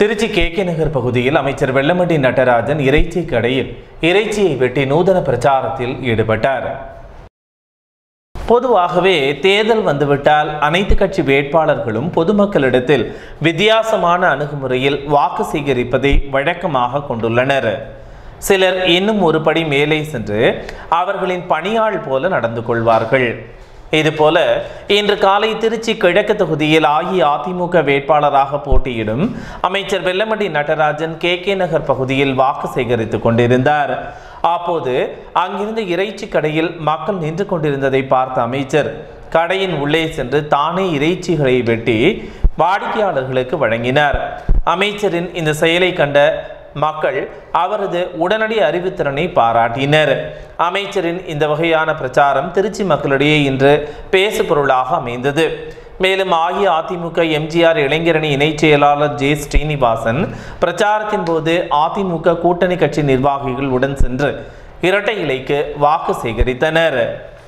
Trichy K K Nagar பகுதியில் அமைச்சர் வெள்ளமண்டி நடராஜன் இறைச்சி கடையில் இறைச்சியை வெட்டி நூதன பிரச்சாரத்தில் ஈடுபட்டார் பொதுவாகவே தேர்தல் வந்துவிட்டால் அனைத்து கட்சி வேட்பாளர்களும் பொதுமக்களிடத்தில் வித்தியாசமான அணுகுமுறையில் வாக்கு சேகரிப்பதை வழக்கமாக கொண்டுள்ளனர் சிலர் இன்னும் ஒரு படி மேலே சென்று அவர்களின் பணியாள் போல நடந்து கொள்வார்கள் இதுபோல இன்று காலை திருச்சி கிழக்கு தொகுதியில் அஇஅதிமுக வேட்பாளராக போட்டியிடும் அமைச்சர் வெல்லமண்டி நடராஜன் கே கே நகர் பகுதியில் வாக்கு சேகரித்துக் கொண்டிருந்தார் அப்போது அங்கிருந்த இறைச்சி கடையில் மக்கள் நின்று கொண்டிருந்ததை பார்த்த அமைச்சர் கடையின் உள்ளே சென்று தானே இறைச்சிகளை வெட்டி வாடிக்கையாளர்களுக்கு வழங்கினார் அமைச்சரின் இந்த செயலை கண்ட மக்கள் அவரது உடனடி அறிவுத்திறனை பாராட்டினர் அமைச்சரின் இந்த வகையான பிரச்சாரம் திருச்சி மக்களிடையே இன்று பேசு பொருளாக அமைந்தது மேலும் அஇஅதிமுக எம்ஜிஆர் இளைஞரணி இணைச் செயலாளர் ஜே ஸ்ரீனிவாசன் பிரச்சாரத்தின் போது அதிமுக கூட்டணி கட்சி நிர்வாகிகள் உடன் சென்று இரட்டை இலைக்கு வாக்கு சேகரித்தனர்